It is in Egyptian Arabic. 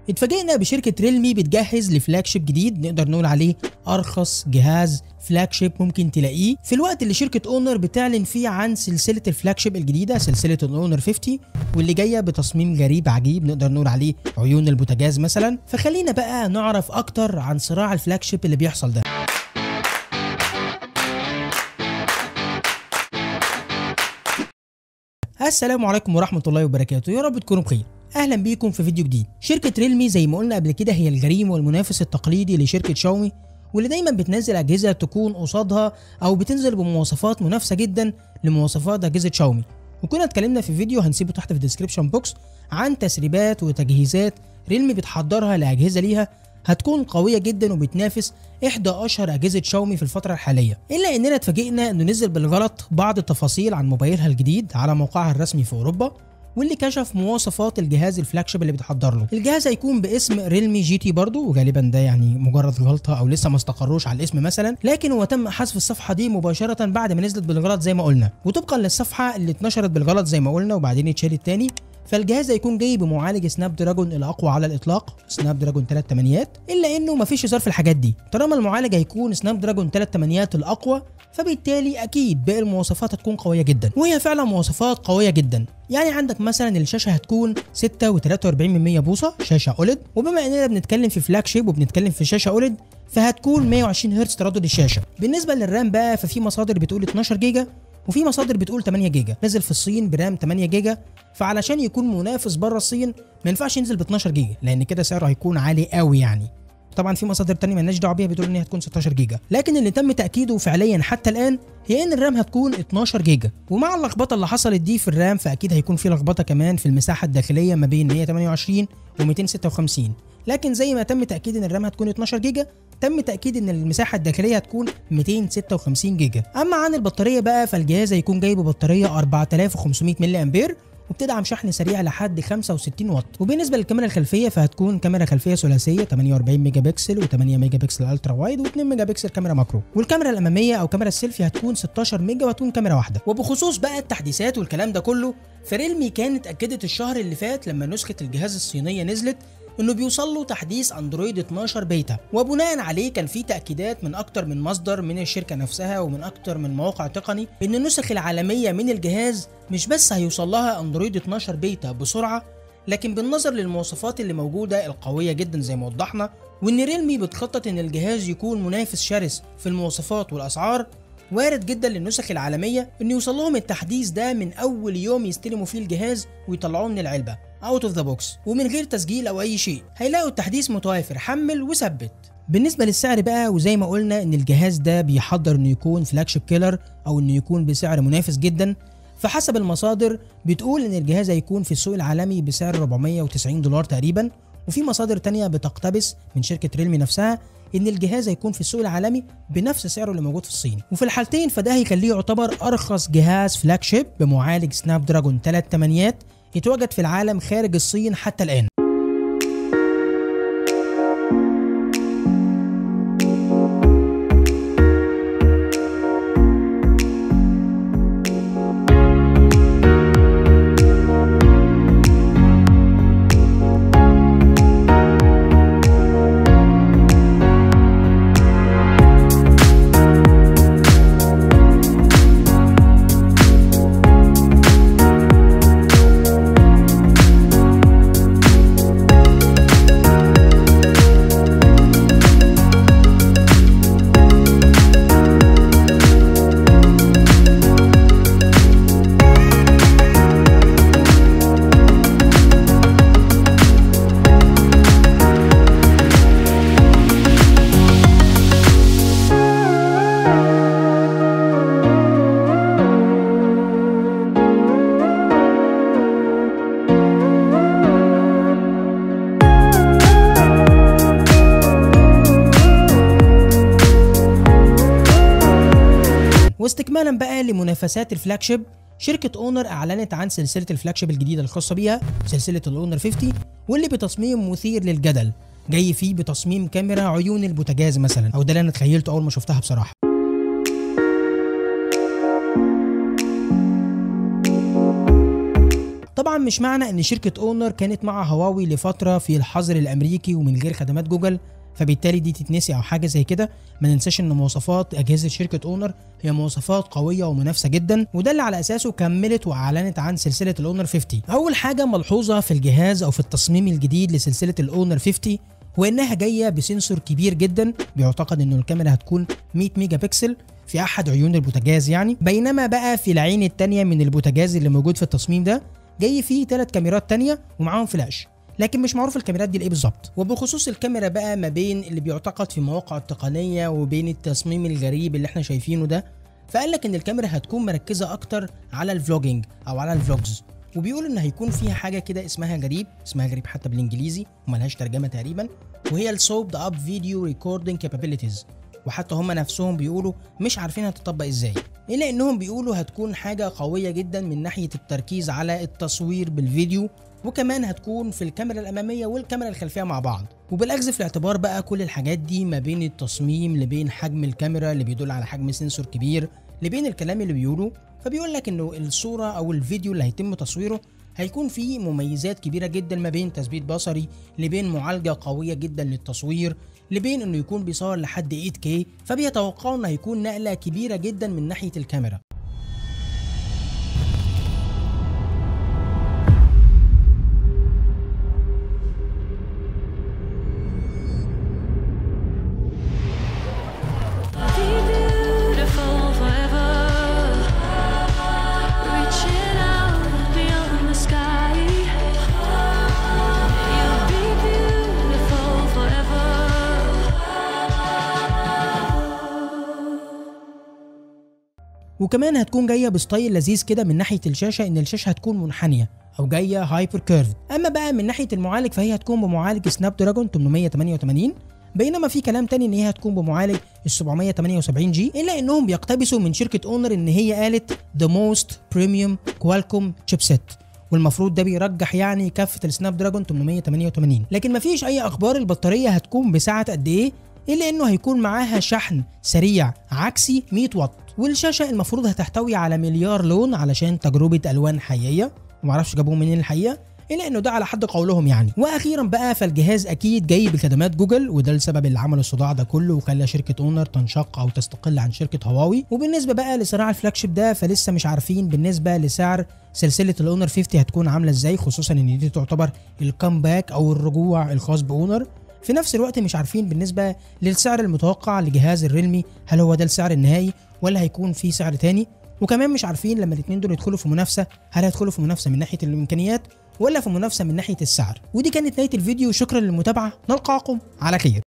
اتفاجئنا بشركة ريلمي بتجهز لفلاج شيب جديد نقدر نقول عليه أرخص جهاز فلاج شيب ممكن تلاقيه في الوقت اللي شركة اونر بتعلن فيه عن سلسلة الفلاج شيب الجديدة سلسلة الاونر 50 واللي جاية بتصميم غريب عجيب نقدر نقول عليه عيون البوتاجاز مثلا فخلينا بقى نعرف أكتر عن صراع الفلاج شيب اللي بيحصل ده السلام عليكم ورحمة الله وبركاته يا رب تكونوا بخير اهلا بيكم في فيديو جديد شركة ريلمي زي ما قلنا قبل كده هي الجريم والمنافس التقليدي لشركة شاومي واللي دايما بتنزل اجهزة تكون قصادها او بتنزل بمواصفات منافسة جدا لمواصفات اجهزة شاومي وكنا اتكلمنا في فيديو هنسيبه تحت في الديسكريبشن بوكس عن تسريبات وتجهيزات ريلمي بتحضرها لاجهزة ليها هتكون قوية جدا وبتنافس إحدى أشهر أجهزة شاومي في الفترة الحالية إلا إننا اتفاجئنا إنه نزل بالغلط بعض التفاصيل عن موبايلها الجديد على موقعها الرسمي في أوروبا واللي كشف مواصفات الجهاز الفلاج شيب اللي بتحضر له الجهاز هيكون باسم ريلمي جي تي برضه وغالبا ده يعني مجرد غلطه او لسه ما استقروش على الاسم مثلا لكن هو تم حذف الصفحه دي مباشره بعد ما نزلت بالغلط زي ما قلنا وطبقا للصفحه اللي اتنشرت بالغلط زي ما قلنا وبعدين اتشالت تاني فالجهاز هيكون جاي بمعالج سناب دراجون الاقوى على الاطلاق سناب دراجون 3 تمانيات الا انه مفيش هزار في الحاجات دي طالما المعالج هيكون سناب دراجون 3 تمانيات الاقوى فبالتالي اكيد باقي المواصفات هتكون قويه جدا وهي فعلا مواصفات قويه جدا يعني عندك مثلا الشاشه هتكون 6.43 بوصه شاشه اولد وبما اننا بنتكلم في فلاج شيب وبنتكلم في شاشه اولد فهتكون 120 هرتز تردد الشاشه بالنسبه للرام بقى ففي مصادر بتقول 12 جيجا وفي مصادر بتقول 8 جيجا نزل في الصين برام 8 جيجا فعلشان يكون منافس بره الصين ما ينفعش ينزل ب 12 جيجا لان كده سعره هيكون عالي قوي يعني طبعا في مصادر تانية مالناش دعوه بيها بتقول ان هي هتكون 16 جيجا لكن اللي تم تاكيده فعليا حتى الان هي ان الرام هتكون 12 جيجا ومع اللخبطه اللي حصلت دي في الرام فاكيد هيكون في لخبطه كمان في المساحه الداخليه ما بين 128 و256 لكن زي ما تم تاكيد ان الرام هتكون 12 جيجا تم تاكيد ان المساحه الداخليه هتكون 256 جيجا اما عن البطاريه بقى فالجهاز هيكون جاي ببطاريه 4500 ملي امبير وبتدعم شحن سريع لحد 65 واط وبالنسبه للكاميرا الخلفيه فهتكون كاميرا خلفيه ثلاثيه 48 ميجا بكسل و8 ميجا بكسل الترا وايد و2 ميجا بكسل كاميرا ماكرو والكاميرا الاماميه او كاميرا السيلفي هتكون 16 ميجا وهتكون كاميرا واحده وبخصوص بقى التحديثات والكلام ده كله فريلمي كانت اكدت الشهر اللي فات لما نسخه الجهاز الصينيه نزلت انه بيوصل له تحديث اندرويد 12 بيتا وبناء عليه كان في تاكيدات من اكتر من مصدر من الشركه نفسها ومن اكتر من موقع تقني ان النسخ العالميه من الجهاز مش بس هيوصل لها اندرويد 12 بيتا بسرعه لكن بالنظر للمواصفات اللي موجوده القويه جدا زي ما وضحنا وان ريلمي بتخطط ان الجهاز يكون منافس شرس في المواصفات والاسعار وارد جدا للنسخ العالميه ان يوصل لهم التحديث ده من اول يوم يستلموا فيه الجهاز ويطلعوه من العلبه اوت اوف ذا بوكس ومن غير تسجيل او اي شيء هيلاقوا التحديث متوافر حمل وثبت بالنسبه للسعر بقى وزي ما قلنا ان الجهاز ده بيحضر انه يكون فلاج شيب كيلر او انه يكون بسعر منافس جدا فحسب المصادر بتقول ان الجهاز هيكون في السوق العالمي بسعر 490 دولار تقريبا وفي مصادر تانية بتقتبس من شركة ريلمي نفسها ان الجهاز هيكون في السوق العالمي بنفس سعره اللي موجود في الصين وفي الحالتين فده هيخليه يعتبر ارخص جهاز فلاج شيب بمعالج سناب دراجون 3 تمانيات يتواجد في العالم خارج الصين حتى الآن واستكمالا بقى لمنافسات الفلاج شيب شركة اونر اعلنت عن سلسلة الفلاج شيب الجديدة الخاصة بيها سلسلة الاونر 50 واللي بتصميم مثير للجدل جاي فيه بتصميم كاميرا عيون البوتاجاز مثلا او ده اللي انا تخيلته اول ما شفتها بصراحة طبعا طبعا مش معنى ان شركه اونر كانت مع هواوي لفتره في الحظر الامريكي ومن غير خدمات جوجل فبالتالي دي تتنسي او حاجه زي كده ما ننساش ان مواصفات اجهزه شركه اونر هي مواصفات قويه ومنافسه جدا وده اللي على اساسه كملت واعلنت عن سلسله الاونر 50 اول حاجه ملحوظه في الجهاز او في التصميم الجديد لسلسله الاونر 50 هو انها جايه بسنسور كبير جدا بيعتقد انه الكاميرا هتكون 100 ميجا بكسل في احد عيون البوتاجاز يعني بينما بقى في العين التانية من البوتاجاز اللي موجود في التصميم ده جاي فيه ثلاث كاميرات تانية ومعاهم فلاش لكن مش معروف الكاميرات دي لايه بالظبط وبخصوص الكاميرا بقى ما بين اللي بيعتقد في مواقع التقنيه وبين التصميم الغريب اللي احنا شايفينه ده فقال لك ان الكاميرا هتكون مركزه اكتر على الفلوجينج او على الفلوجز وبيقول ان هيكون فيها حاجه كده اسمها غريب اسمها غريب حتى بالانجليزي وملهاش ترجمه تقريبا وهي السوبد اب فيديو ريكوردنج كابابيلتيز وحتى هم نفسهم بيقولوا مش عارفين هتطبق ازاي الا انهم بيقولوا هتكون حاجه قويه جدا من ناحيه التركيز على التصوير بالفيديو وكمان هتكون في الكاميرا الاماميه والكاميرا الخلفيه مع بعض وبالاخذ في الاعتبار بقى كل الحاجات دي ما بين التصميم لبين حجم الكاميرا اللي بيدل على حجم سنسور كبير لبين الكلام اللي بيقوله فبيقول لك انه الصوره او الفيديو اللي هيتم تصويره هيكون فيه مميزات كبيره جدا ما بين تثبيت بصري لبين معالجه قويه جدا للتصوير لبين انه يكون بيصور لحد 8K فبيتوقعوا انه هيكون نقله كبيره جدا من ناحيه الكاميرا Be beautiful forever, reaching out beyond the sky. You'll be beautiful forever. وكمان هتكون جايه بستايل لذيذ كده من ناحيه الشاشه ان الشاشه هتكون منحنيه او جايه هايبر كيرفد اما بقى من ناحيه المعالج فهي هتكون بمعالج سناب دراجون 888 بينما في كلام تاني ان هي هتكون بمعالج ال 778 جي الا انهم بيقتبسوا من شركه اونر ان هي قالت ذا موست بريميوم كوالكوم شيبسيت والمفروض ده بيرجح يعني كافه السناب دراجون 888 لكن مفيش اي اخبار البطاريه هتكون بسعه قد ايه الا انه هيكون معاها شحن سريع عكسي 100 واط والشاشه المفروض هتحتوي على مليار لون علشان تجربه الوان حقيقيه ومعرفش جابوهم منين الحقيقه الا انه ده على حد قولهم يعني واخيرا بقى فالجهاز اكيد جاي بخدمات جوجل وده السبب اللي عمل الصداع ده كله وخلى شركه اونر تنشق او تستقل عن شركه هواوي وبالنسبه بقى لصراع الفلاج شيب ده فلسه مش عارفين بالنسبه لسعر سلسله الاونر 50 هتكون عامله ازاي خصوصا ان دي تعتبر الكامباك او الرجوع الخاص باونر في نفس الوقت مش عارفين بالنسبه للسعر المتوقع لجهاز الريلمي هل هو ده السعر النهائي ولا هيكون في سعر تاني وكمان مش عارفين لما الاثنين دول يدخلوا في منافسه هل هيدخلوا في منافسه من ناحيه الامكانيات ولا في منافسه من ناحيه السعر ودي كانت نهايه الفيديو شكرا للمتابعه نلقاكم على خير